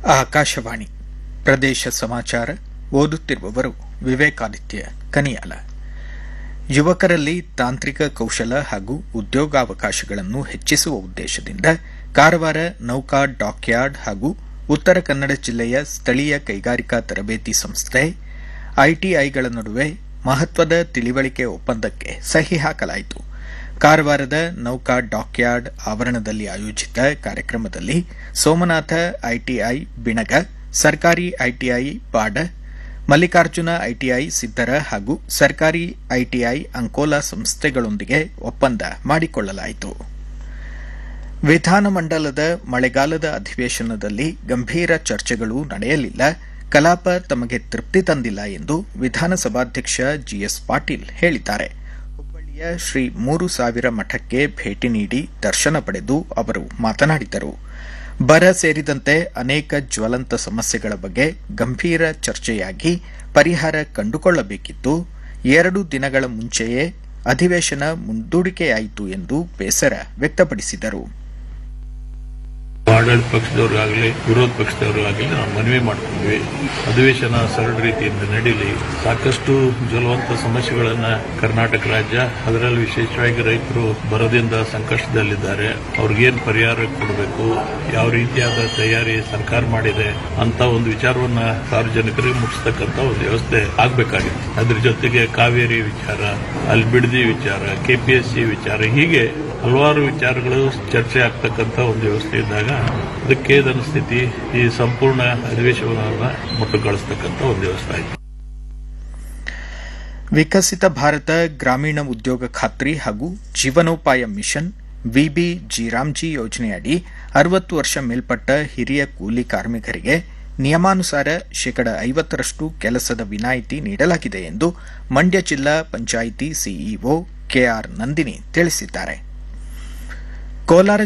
ಆಕಾಶವಾಣಿ ಪ್ರದೇಶ ಸಮಾಚಾರ ಓದುತ್ತಿರುವವರು ವಿವೇಕಾದಿತ್ಯ ಕನಿಯಾಲ ಯುವಕರಲ್ಲಿ ತಾಂತ್ರಿಕ ಕೌಶಲ ಹಾಗೂ ಉದ್ಯೋಗಾವಕಾಶಗಳನ್ನು ಹೆಚ್ಚಿಸುವ ಉದ್ದೇಶದಿಂದ ಕಾರವಾರ ನೌಕಾ ಡಾಕ್ಯಾರ್ಡ್ ಹಾಗೂ ಉತ್ತರ ಕನ್ನಡ ಜಿಲ್ಲೆಯ ಸ್ಥಳೀಯ ಕೈಗಾರಿಕಾ ತರಬೇತಿ ಸಂಸ್ಥೆ ಐಟಿಐಗಳ ನಡುವೆ ಮಹತ್ವದ ತಿಳಿವಳಿಕೆ ಒಪ್ಪಂದಕ್ಕೆ ಸಹಿ ಹಾಕಲಾಯಿತು ಕಾರವಾರದ ನೌಕಾ ಡಾಕ್ಯಾರ್ಡ್ ಆವರಣದಲ್ಲಿ ಆಯೋಜಿತ ಕಾರ್ಯಕ್ರಮದಲ್ಲಿ ಸೋಮನಾಥ ಐಟಿಐ ಬಿಣಗ ಸರ್ಕಾರಿ ಐಟಿಐ ಬಾಡ ಮಲ್ಲಿಕಾರ್ಜುನ ಐಟಿಐ ಸಿದ್ದರ ಹಾಗೂ ಸರ್ಕಾರಿ ಐಟಿಐ ಅಂಕೋಲಾ ಸಂಸ್ಥೆಗಳೊಂದಿಗೆ ಒಪ್ಪಂದ ಮಾಡಿಕೊಳ್ಳಲಾಯಿತು ವಿಧಾನಮಂಡಲದ ಮಳೆಗಾಲದ ಅಧಿವೇಶನದಲ್ಲಿ ಗಂಭೀರ ಚರ್ಚೆಗಳು ನಡೆಯಲಿಲ್ಲ ಕಲಾಪ ತಮಗೆ ತೃಪ್ತಿ ತಂದಿಲ್ಲ ಎಂದು ವಿಧಾನಸಭಾಧ್ಯಕ್ಷ ಜಿಎಸ್ ಪಾಟೀಲ್ ಹೇಳಿದ್ದಾರೆ ಹುಬ್ಬಳ್ಳಿಯ ಶ್ರೀ ಮೂರು ಸಾವಿರ ಮಠಕ್ಕೆ ಭೇಟಿ ನೀಡಿ ದರ್ಶನ ಪಡೆದು ಅವರು ಮಾತನಾಡಿದರು ಬರ ಸೇರಿದಂತೆ ಅನೇಕ ಜ್ವಲಂತ ಸಮಸ್ಯೆಗಳ ಬಗ್ಗೆ ಗಂಭೀರ ಚರ್ಚೆಯಾಗಿ ಪರಿಹಾರ ಕಂಡುಕೊಳ್ಳಬೇಕಿತ್ತು ಎರಡು ದಿನಗಳ ಮುಂಚೆಯೇ ಅಧಿವೇಶನ ಮುಂದೂಡಿಕೆಯಾಯಿತು ಎಂದು ಬೇಸರ ವ್ಯಕ್ತಪಡಿಸಿದರು ಆಡಳಿತ ಪಕ್ಷದವರಿಗಾಗಲಿ ವಿರೋಧ ಪಕ್ಷದವರಿಗಾಗಲಿ ನಾವು ಮನವಿ ಮಾಡ್ಕೊಂಡ್ವಿ ಅಧಿವೇಶನ ಸರಳ ರೀತಿಯಿಂದ ನಡೀಲಿ ಸಾಕಷ್ಟು ಜ್ವಲವಂತ ಸಮಸ್ಯೆಗಳನ್ನ ಕರ್ನಾಟಕ ರಾಜ್ಯ ಅದರಲ್ಲಿ ವಿಶೇಷವಾಗಿ ರೈತರು ಬರದಿಂದ ಸಂಕಷ್ಟದಲ್ಲಿದ್ದಾರೆ ಅವ್ರಿಗೇನು ಪರಿಹಾರ ಕೊಡಬೇಕು ಯಾವ ರೀತಿಯಾದ ತಯಾರಿ ಸರ್ಕಾರ ಮಾಡಿದೆ ಅಂತ ಒಂದು ವಿಚಾರವನ್ನ ಸಾರ್ವಜನಿಕರಿಗೆ ಮುಟ್ಟಿಸ್ತಕ್ಕಂತ ಒಂದು ವ್ಯವಸ್ಥೆ ಆಗ್ಬೇಕಾಗಿತ್ತು ಅದ್ರ ಜೊತೆಗೆ ಕಾವೇರಿ ವಿಚಾರ ಅಲ್ಲಿ ಬಿಡದಿ ವಿಚಾರ ಕೆಪಿಎಸ್ಸಿ ವಿಚಾರ ಹೀಗೆ ಹಲವಾರು ವಿಚಾರಗಳು ಚರ್ಚೆ ಆಗ್ತಕ್ಕಂಥ ಒಂದು ವ್ಯವಸ್ಥೆ ಇದ್ದಾಗ ಅದಕ್ಕೆ ಸ್ಥಿತಿ ಈ ಸಂಪೂರ್ಣ ಅಧಿವೇಶನವನ್ನು ಮುಟ್ಟುಗೊಳಿಸ್ತಕ್ಕಂಥ ಒಂದು ವ್ಯವಸ್ಥೆ ಆಯಿತು ವಿಕಸಿತ ಭಾರತ ಗ್ರಾಮೀಣ ಉದ್ಯೋಗ ಖಾತ್ರಿ ಹಾಗೂ ಜೀವನೋಪಾಯ ಮಿಷನ್ ವಿಬಿ ಜಿರಾಮ್ಜಿ ಯೋಜನೆಯಡಿ ಅರವತ್ತು ವರ್ಷ ಮೇಲ್ಪಟ್ಟ ಹಿರಿಯ ಕೂಲಿ ಕಾರ್ಮಿಕರಿಗೆ ನಿಯಮಾನುಸಾರ ಶೇಕಡ ಐವತ್ತರಷ್ಟು ಕೆಲಸದ ವಿನಾಯಿತಿ ನೀಡಲಾಗಿದೆ ಎಂದು ಮಂಡ್ಯ ಜಿಲ್ಲಾ ಪಂಚಾಯಿತಿ ಸಿಇಒ ಕೆಆರ್ ನಂದಿನಿ ತಿಳಿಸಿದ್ದಾರೆ ಕೋಲಾರ